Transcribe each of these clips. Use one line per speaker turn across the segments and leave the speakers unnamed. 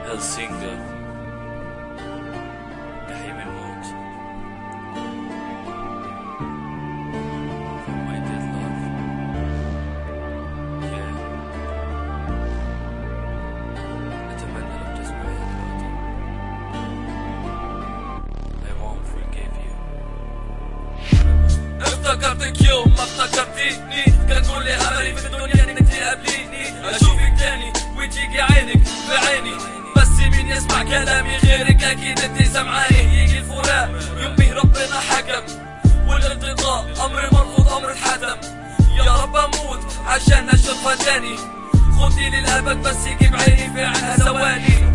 هلسنجر جحيم الموت From my dead love Yeah أتمنى لو تسمعي دلوقتي I won't forgive you
افتكرتك يوم ما افتكرتيني كان كل املي في الدنيا انك تقابليني اشوفك تاني وتيجي عينك في عيني بس مين يسمع كلامي غيرك اكيد انت سمعاني يجي الفراق يوم به ربنا حكم والالتقاء امر مرفوض امر اتحتم يا رب اموت عشان اشوفها تاني خدي للابد بس يجيب عيني في عينها ثواني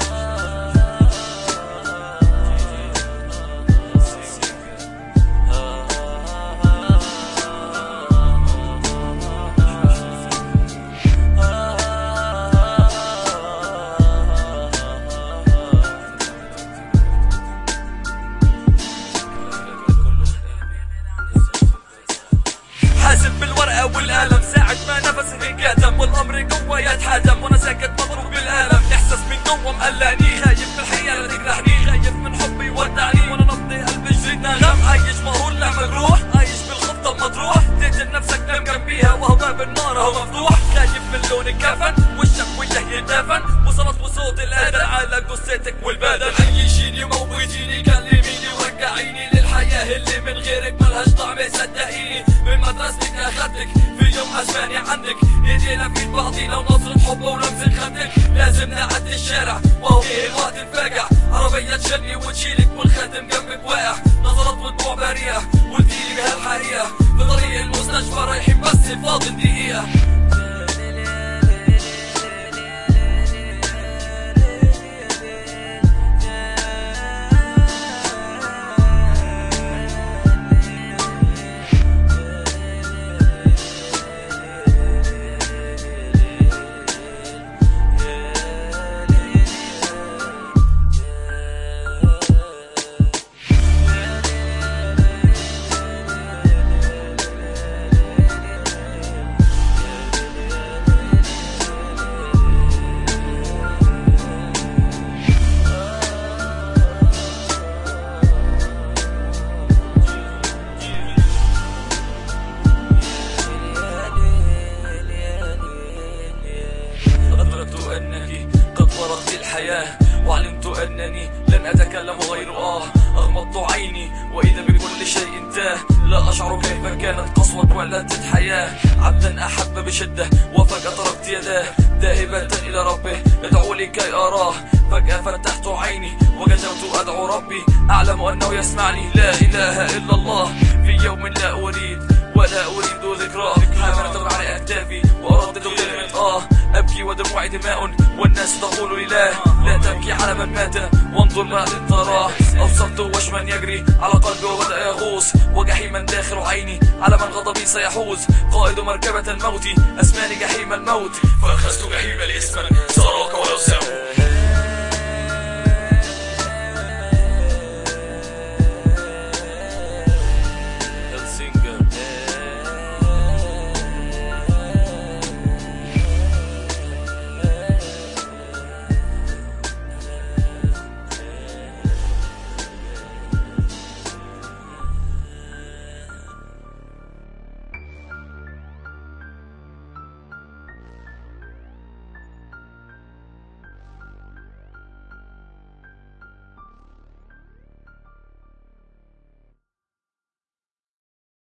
حاسب بالورقة والقلم ساعة ما نفسي انكتم والأمر جوا يتحدم وأنا ساكت مضروب بالألم إحساس من جوا مقلقني خايف من الحقيقة لا تجرحني خايف من حبي يودعني وأنا نبضي قلبي جريت نغم عايش مهور لا مجروح عايش بالخطة المطروح تقتل نفسك نام جنبيها وهو باب النار هو مفتوح خايف من لون الكفن وشك وجه يدفن وصلت بصوت الأذى على جثتك والبدن عيشيني موتيني كلميني ورجعيني للحياة اللي من غيرك ملهاش طعم صدقيني من مدرستك اخدتك في يوم اسماني عنك ايدينا في ايد بعضينا ونظرة حب ولمسة خدك لازم نعدي الشارع وهو جه الوقت الفاجع عربية تشيلني وتشيلك والخاتم جنبك واقع نظرات ودموع بريئة وتجيلي بها الحقيقة في طريق المستشفى رايحين بس فاضل دقيقة أدركت أنك قد فرغت الحياة وعلمت أنني لن أتكلم غير آه أغمضت عيني وإذا بكل شيء انتهى لا أشعر كيف كانت قسوة ولدت حياة عبدا أحب بشدة وفجأة تركت يداه ذاهبة إلى ربه يدعو لي كي أراه فجأة فتحت عيني وجدت أدعو ربي أعلم أنه يسمعني لا إله إلا الله في يوم لا أريد ولا أريد ذكراه حملت على أكتافي وأردد كلمة آه أبكي ودموعي دماء والناس تقول لي لا لا تبكي على من مات وانظر ما تراه أبصرت وشما يجري على قلبي وبدأ يغوص وجحيما داخل عيني على من غضبي سيحوز قائد مركبة الموت أسماني جحيم الموت فأخذت جحيم الاسم